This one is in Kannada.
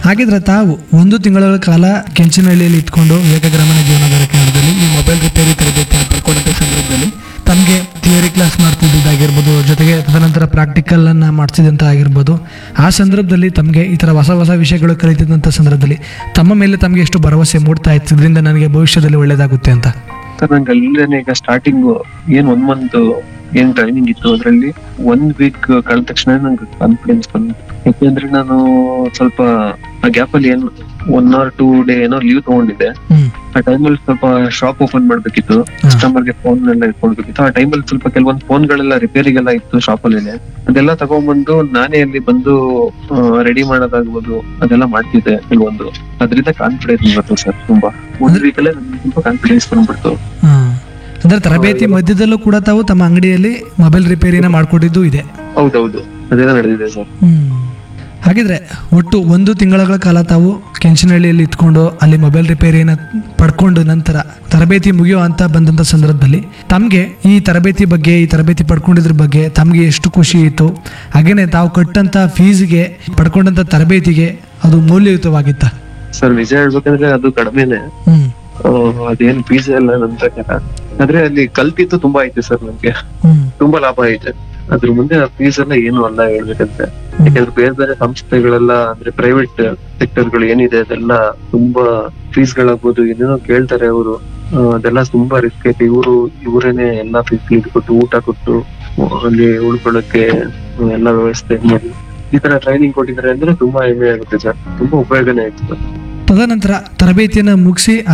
ಹಾಗಿದ್ರೆ ತಾವು ಒಂದು ತಿಂಗಳ ಕಾಲ ಕೆಂಚನಹಳ್ಳಿಯಲ್ಲಿ ಇಟ್ಕೊಂಡು ಏಕಗ್ರಾಮನ ಜೀವನಾಧಾರ ಕೇಂದ್ರದಲ್ಲಿ ಈ ಮೊಬೈಲ್ ರಿಪೇರಿ ತರಬೇತಿಯನ್ನು ಪಡ್ಕೊಂಡಂಥ ಸಂದರ್ಭದಲ್ಲಿ ತಮಗೆ ಥಿಯರಿ ಕ್ಲಾಸ್ ಮಾಡ್ತಿದ್ದಾಗಿರ್ಬೋದು ಜೊತೆಗೆ ತದನಂತರ ಪ್ರಾಕ್ಟಿಕಲ್ ಅನ್ನ ಮಾಡಿಸಿದಂತ ಆಗಿರ್ಬೋದು ಆ ಸಂದರ್ಭದಲ್ಲಿ ತಮಗೆ ಈ ಥರ ಹೊಸ ಹೊಸ ವಿಷಯಗಳು ಕಲಿತಿದ್ದಂಥ ಸಂದರ್ಭದಲ್ಲಿ ತಮ್ಮ ಮೇಲೆ ತಮಗೆ ಎಷ್ಟು ಭರವಸೆ ಮೂಡ್ತಾ ಇತ್ತು ಇದರಿಂದ ನನಗೆ ಭವಿಷ್ಯದಲ್ಲಿ ಒಳ್ಳೇದಾಗುತ್ತೆ ಅಂತ ಸರ್ ನಂಗೆ ಅಲ್ಲೇನೆ ಈಗ ಸ್ಟಾರ್ಟಿಂಗ್ ಏನ್ ಒಂದ್ ಮಂತ್ ಏನ್ ಟ್ರೈನಿಂಗ್ ಇತ್ತು ಅದ್ರಲ್ಲಿ ಒಂದ್ ವೀಕ್ ಕಳೆದ ತಕ್ಷಣ ನಂಗೆ ಕಾನ್ಫಿಡೆನ್ಸ್ ಬಂತು ಯಾಕೆಂದ್ರೆ ನಾನು ಸ್ವಲ್ಪ ಆ ಗ್ಯಾಪ್ ಅಲ್ಲಿ ಏನ್ ಒನ್ ಆರ್ ಟೂ ಡೇ ಏನೋ ಲೀವ್ ತಗೊಂಡಿದ್ದೆ ಹ್ಮ್ ಆ ಟೈಮಲ್ಲಿ ಸ್ವಲ್ಪ ಶಾಪ್ ಓಪನ್ ಮಾಡ್ಬೇಕಿತ್ತು ಕಸ್ಟಮರ್ಗೆ ಫೋನ್ ಎಲ್ಲ ಇಟ್ಕೊಳ್ಬೇಕಿತ್ತು ಆ ಟೈಮಲ್ಲಿ ಸ್ವಲ್ಪ ಕೆಲವೊಂದು ಫೋನ್ಗಳೆಲ್ಲ ರಿಪೇರಿಗೆಲ್ಲ ಇತ್ತು ಶಾಪ್ ಅಲ್ಲಿ ಅದೆಲ್ಲ ತಗೊಂಡ್ಬಂದು ನಾನೇ ಅಲ್ಲಿ ಬಂದು ರೆಡಿ ಮಾಡೋದಾಗ್ಬೋದು ಅದೆಲ್ಲ ಮಾಡ್ತಿದ್ದೆ ಕೆಲವೊಂದು ಅದರಿಂದ ಕಾನ್ಫಿಡೆನ್ಸ್ ಬಂತು ಸರ್ ತುಂಬಾ ಒಂದ್ ವೀಕಲ್ಲೇ ನನ್ಗೆ ಸ್ವಲ್ಪ ಕಾನ್ಫಿಡೆನ್ಸ್ ಬಂದ್ಬಿಡ್ತು ಹ್ಮ್. ಅಂದ್ರೆ ತರಬೇತಿ ಮಧ್ಯದಲ್ಲೂ ಕೂಡ ತಾವು ತಮ್ಮ ಅಂಗಡಿಯಲ್ಲಿ ಮೊಬೈಲ್ ರಿಪೇರಿನ ಮಾಡ್ಕೊಂಡಿದ್ದು ಇದೆ ಹೌದೌದು ಅದೆಲ್ಲ ನಡೆದಿದೆ ಸರ್ ಹ್ಮ್. ಹಾಗಿದ್ರೆ ಒಟ್ಟು ಒಂದು ತಿಂಗಳ ಕಾಲ ತಾವು ಕೆಂಚನಹಳ್ಳಿಯಲ್ಲಿ ಇತ್ಕೊಂಡು ಅಲ್ಲಿ ಮೊಬೈಲ್ ರಿಪೇರಿನ ಪಡ್ಕೊಂಡು ನಂತರ ತರಬೇತಿ ಮುಗಿಯೋ ಅಂತ ಬಂದಂಥ ಸಂದರ್ಭದಲ್ಲಿ ತಮಗೆ ಈ ತರಬೇತಿ ಬಗ್ಗೆ ಈ ತರಬೇತಿ ಪಡ್ಕೊಂಡಿದ್ರ ಬಗ್ಗೆ ತಮಗೆ ಎಷ್ಟು ಖುಷಿ ಇತ್ತು ಹಾಗೇನೆ ತಾವು ಕಟ್ಟಂತ ಫೀಸ್ಗೆ ಪಡ್ಕೊಂಡಂತ ತರಬೇತಿಗೆ ಅದು ಮೌಲ್ಯಯುತವಾಗಿತ್ತ ಸರ್ ನಿಜ ಹೇಳ್ಬೇಕಂದ್ರೆ ಅದು ಕಡಿಮೆನೆ ಹ್ಮ್ ಆ, ಅದೇನ್ ಫೀಸ್ ಎಲ್ಲ ನನ್ ಪ್ರಕಾರ ಆದ್ರೆ ಅಲ್ಲಿ ಕಲ್ತಿತ್ತು ತುಂಬಾ ಐತೆ ಸರ್ ನಮ್ಗೆ ಹ್ಮ್ ತುಂಬಾ ಲಾಭ ಐತೆ ಅದ್ರ ಮುಂದೆ ಫೀಸ್ ಎಲ್ಲ ಏನು ಅಲ್ಲ ಹೇಳ್ಬೇಕಂದ್ರೆ ಯಾಕಂದ್ರೆ ಬೇರೆ ಬೇರೆ ಸಂಸ್ಥೆಗಳೆಲ್ಲ ಅಂದ್ರೆ ಪ್ರೈವೇಟ್ ಸೆಕ್ಟರ್ ಗಳು ಏನಿದೆ ಅದೆಲ್ಲ ತುಂಬಾ ಫೀಸ್ ಗಳಾಗ್ಬೋದು ಏನೇನೋ ಕೇಳ್ತಾರೆ ಅವರು ಅದೆಲ್ಲ ತುಂಬಾ ರಿಸ್ಕ್ ಐತೆ ಇವರು ಇವರೇನೆ ಎಲ್ಲಾ ಫೆಸಿಲಿಟಿ ಕೊಟ್ಟು ಊಟ ಕೊಟ್ಟು ಆ, ಅಲ್ಲಿ ಉಳ್ಕೊಳ್ಳೋಕೆ ಆ, ಎಲ್ಲಾ ವ್ಯವಸ್ಥೆ ಮಾಡಿ ಈ ತರ ಟ್ರೈನಿಂಗ್ ಕೊಟ್ಟಿದ್ದಾರೆ ಅಂದ್ರೆ ತುಂಬಾ ಹೆಮ್ಮೆ ಆಗುತ್ತೆ ಸರ್ ತುಂಬಾ ಉಪಯೋಗನೇ ಆಯ್ತು ಸರ್ ತದನಂತರ ತರಬೇತಿಯನ್ನು ಮುಗಿಸಿ